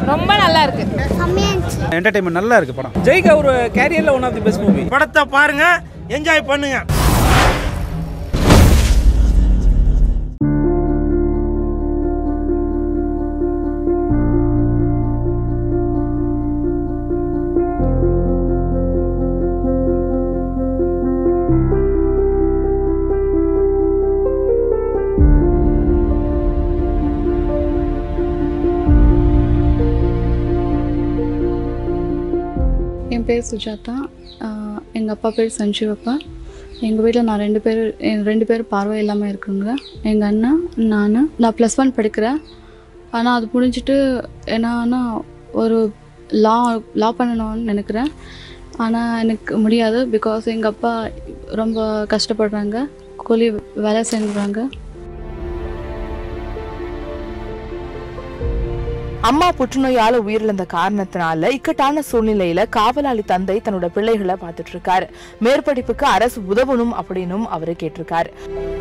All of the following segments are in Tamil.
ரொம்ப நல்லா இருக்கு என்டர்டைன்மெண்ட் நல்லா இருக்கு படம் ஜெய்க்கு ஒரு கேரியர்ல one of the best movie படத்தை பாருங்க என்ஜாய் பண்ணுங்க என் பேர் சுஜாதா எங்கள் அப்பா பேர் சஞ்சீவப்பா எங்கள் வீட்டில் நான் ரெண்டு பேர் என் ரெண்டு பேர் பார்வை இல்லாமல் இருக்குங்க எங்கள் அண்ணன் நான் நான் ப்ளஸ் ஒன் படிக்கிறேன் ஆனால் அது முடிஞ்சிட்டு என்னன்னா ஒரு லா லா பண்ணணும்னு நினைக்கிறேன் ஆனால் எனக்கு முடியாது பிகாஸ் எங்கள் அப்பா ரொம்ப கஷ்டப்படுறாங்க கூலி வேலை செஞ்சுறாங்க அம்மா புற்றுநோயால உயிரிழந்த காரணத்தினால இக்கட்டான சூழ்நிலையில காவலாளி தந்தை தன்னோட பிள்ளைகளை பார்த்துட்டு இருக்காரு மேற்படிப்புக்கு அரசு உதவணும் அப்படின்னும் அவரு கேட்டிருக்காரு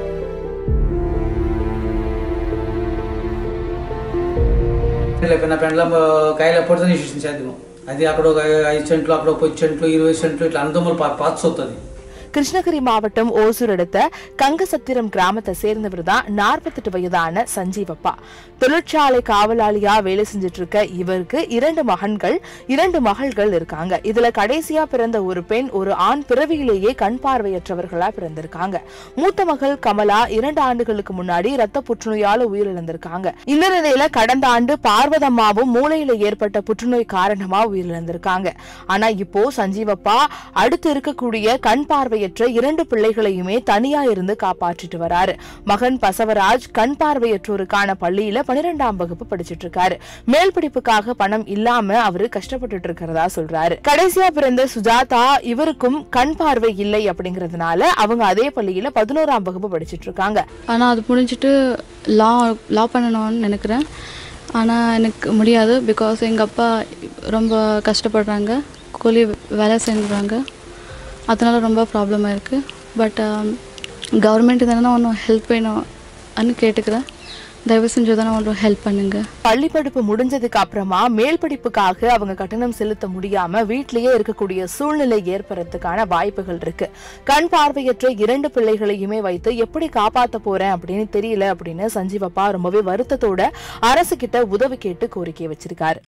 పెన్న పెండ్లం కాయల పొడితే ఇన్స్టిట్యూషన్ చేద్దాం అది అక్కడ ఒక ఐదు సెంట్లు అక్కడ ఒక పది సెంట్లు ఇరవై సెంట్లు ఇట్లా అందములు పాత్స్ అవుతుంది கிருஷ்ணகிரி மாவட்டம் ஓசூர் அடுத்த கங்கசத்திரம் கிராமத்தை சேர்ந்தவர் தான் நாற்பத்தெட்டு வயதான சஞ்சீவப்பா தொழிற்சாலை காவலாளியா வேலை செஞ்சுட்டு இருக்க இவருக்கு இரண்டு மகன்கள் இரண்டு மகள்கள் இருக்காங்க இதுல கடைசியா பிறந்த ஒரு பெண் ஒரு ஆண் பிறவியிலேயே கண் பார்வையற்றவர்களா பிறந்திருக்காங்க மூத்த மகள் கமலா இரண்டு ஆண்டுகளுக்கு முன்னாடி ரத்த புற்றுநோயால உயிரிழந்திருக்காங்க இந்த நிலையில கடந்த ஆண்டு பார்வதம்மாவும் மூளையில ஏற்பட்ட புற்றுநோய் காரணமா உயிரிழந்திருக்காங்க ஆனா இப்போ சஞ்சீவப்பா அடுத்து இருக்கக்கூடிய கண் பார்வையற்ற இரண்டு பிள்ளைகளையுமே தனியா இருந்து காப்பாற்றிட்டு வராரு மகன் பசவராஜ் கண் பார்வையற்றோருக்கான பள்ளியில பனிரெண்டாம் வகுப்பு படிச்சிட்டு இருக்காரு மேல் படிப்புக்காக பணம் இல்லாம அவரு கஷ்டப்பட்டுட்டு இருக்கிறதா சொல்றாரு கடைசியா பிறந்த சுஜாதா இவருக்கும் கண் பார்வை இல்லை அப்படிங்கறதுனால அவங்க அதே பள்ளியில பதினோராம் வகுப்பு படிச்சிட்டு இருக்காங்க ஆனால் அது முடிஞ்சிட்டு லா லா பண்ணணும்னு நினைக்கிறேன் ஆனால் எனக்கு முடியாது பிகாஸ் எங்கள் அப்பா ரொம்ப கஷ்டப்படுறாங்க கூலி வேலை செஞ்சுறாங்க அதனால ரொம்ப ப்ராப்ளமாக இருக்குது பட் கவர்மெண்ட் தானே ஒன்றும் ஹெல்ப் வேணும்னு கேட்டுக்கிறேன் தயவு செஞ்சு தானே ஒன்றும் ஹெல்ப் பண்ணுங்கள் பள்ளி படிப்பு முடிஞ்சதுக்கு அப்புறமா மேல் படிப்புக்காக அவங்க கட்டணம் செலுத்த முடியாம வீட்டிலேயே இருக்கக்கூடிய சூழ்நிலை ஏற்படுறதுக்கான வாய்ப்புகள் இருக்கு கண் பார்வையற்ற இரண்டு பிள்ளைகளையுமே வைத்து எப்படி காப்பாத்த போறேன் அப்படின்னு தெரியல அப்படின்னு சஞ்சீவப்பா ரொம்பவே வருத்தத்தோட அரசு கிட்ட உதவி கேட்டு கோரிக்கை வச்சிருக்காரு